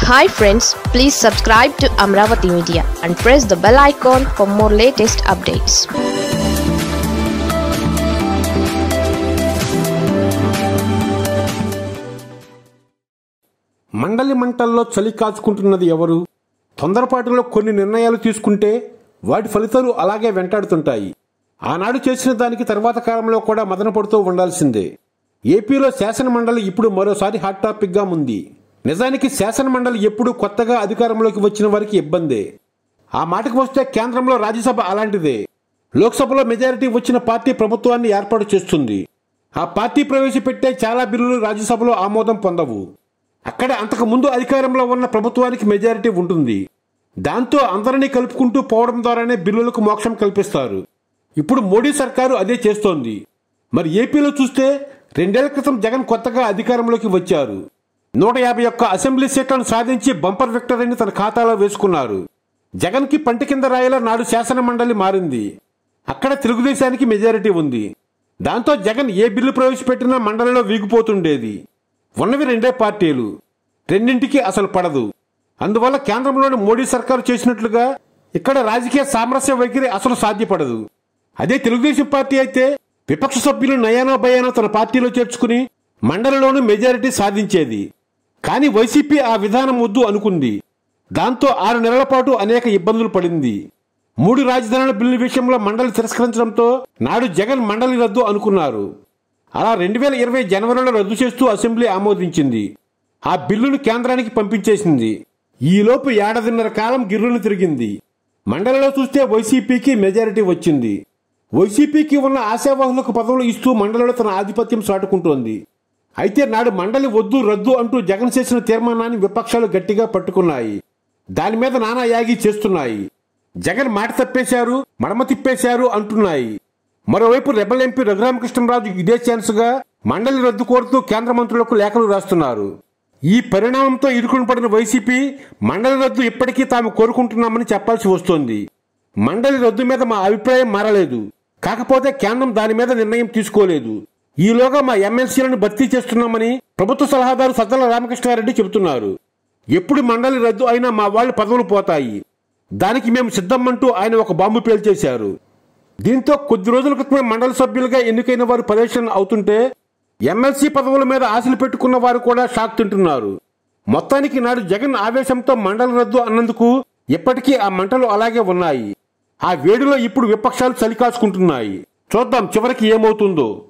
hi friends please subscribe to Amaravati media and press the bell icon for more latest updates మండలి మంటల్లో చలి కాచుకుంటున్నది ఎవరు తొందరపాటులో కొన్ని నిర్ణయాలు తీసుకుంటే వాటి ఫలితాలు అలాగే వెంటాడుతుంటాయి ఆనాడు చేసిన దానికి తర్వాత కాలంలో కూడా మదన పడుతూ ఉండాల్సిందే ఏపీలో శాసన మండలి ఇప్పుడు మరోసారి హాట్ టాపిక్ గా ఉంది నిజానికి శాసన మండలి ఎప్పుడు కొత్తగా అధికారంలోకి వచ్చిన వారికి ఇబ్బందే ఆ మాటకు వస్తే కేంద్రంలో రాజ్యసభ అలాంటిదే లోక్సభలో మెజారిటీ వచ్చిన పార్టీ ప్రభుత్వాన్ని ఏర్పాటు చేస్తుంది ఆ పార్టీ ప్రవేశపెట్టే చాలా బిల్లులు రాజ్యసభలో ఆమోదం పొందవు అక్కడ అంతకు ముందు అధికారంలో ఉన్న ప్రభుత్వానికి మెజారిటీ ఉంటుంది దాంతో అందరినీ కలుపుకుంటూ పోవడం ద్వారానే బిల్లులకు మోక్షం కల్పిస్తారు ఇప్పుడు మోడీ సర్కారు అదే చేస్తోంది మరి ఏపీలో చూస్తే రెండేళ్ల క్రితం జగన్ కొత్తగా అధికారంలోకి వచ్చారు నూట యాభై ఒక్క అసెంబ్లీ సీట్లను సాధించి బంపర్ విక్టరీని తన ఖాతాలో వేసుకున్నారు జగన్కి పంట కింద రాయిలా నాడు శాసన మండలి మారింది అక్కడ తెలుగుదేశానికి మెజారిటీ ఉంది దాంతో జగన్ ఏ బిల్లు ప్రవేశపెట్టినా మండలిలో వీగిపోతుండేది ఉన్నవి రెండే పార్టీలు రెండింటికి అసలు పడదు అందువల్ల కేంద్రంలోని మోడీ సర్కారు చేసినట్లుగా ఇక్కడ రాజకీయ సామరస్య వైఖరి అసలు సాధ్యపడదు అదే తెలుగుదేశం పార్టీ అయితే విపక్ష సభ్యులు నయానో భయానో తన పార్టీలో చేర్చుకుని మండలిలోనూ మెజారిటీ సాధించేది కానీ వైసీపీ ఆ విధానం వద్దు అనుకుంది దాంతో ఆరు నెలల పాటు అనేక ఇబ్బందులు పడింది మూడు రాజధానుల బిల్లు విషయంలో మండలి తిరస్కరించడంతో నాడు జగన్ మండలి రద్దు అనుకున్నారు అలా రెండు వేల ఇరవై జనవరిలో రద్దు చేస్తూ అసెంబ్లీ ఆమోదించింది ఆ బిల్లును కేంద్రానికి పంపించేసింది ఈలోపు ఏడాదిన్నర కాలం గిర్రును తిరిగింది మండలిలో చూస్తే వైసీపీకి మెజారిటీ వచ్చింది వైసీపీకి ఉన్న ఆశావాహులకు పదవులు ఇస్తూ మండలిలో తన ఆధిపత్యం చాటుకుంటోంది అయితే నాడు మండలి వద్దు రద్దు అంటూ జగన్ చేసిన తీర్మానాన్ని విపక్షాలు గట్టిగా పట్టుకున్నాయి దాని మీద నానా యాగి చేస్తున్నాయి జగన్ మాట తప్పేశారు మడమ తిప్పేశారు అంటున్నాయి మరోవైపు రెబల్ ఎంపీ రఘురామకృష్ణరాజు ఇదే ఛాన్స్ గా మండలి రద్దు కోరుతూ కేంద్ర మంత్రులకు లేఖలు రాస్తున్నారు ఈ పరిణామంతో ఇరుకుని పడిన వైసీపీ మండలి రద్దు ఇప్పటికీ తాము కోరుకుంటున్నామని చెప్పాల్సి వస్తోంది మండలి రద్దు మీద మా అభిప్రాయం మారలేదు కాకపోతే కేంద్రం దాని మీద నిర్ణయం తీసుకోలేదు ఈలోగా మా ఎమ్మెల్సీలను భర్తీ చేస్తున్నామని ప్రభుత్వ సలహాదారు సజ్జల రామకృష్ణారెడ్డి చెబుతున్నారు ఎప్పుడు మండలి రద్దు అయినా మా వాళ్ళు పదవులు పోతాయి దానికి మేము సిద్ధమంటూ ఆయన ఒక బాంబు పేల్చేశారు దీంతో కొద్ది రోజుల క్రితమే మండలి సభ్యులుగా ఎన్నికైన వారు ప్రవేశన అవుతుంటే ఎమ్మెల్సీ పదవుల మీద ఆశలు పెట్టుకున్న వారు కూడా షాక్ తింటున్నారు మొత్తానికి నాడు జగన్ ఆవేశంతో మండలి రద్దు అన్నందుకు ఇప్పటికీ ఆ మంటలు అలాగే ఉన్నాయి ఆ వేడిలో ఇప్పుడు విపక్షాలు చలికాచుకుంటున్నాయి చూద్దాం చివరికి ఏమవుతుందో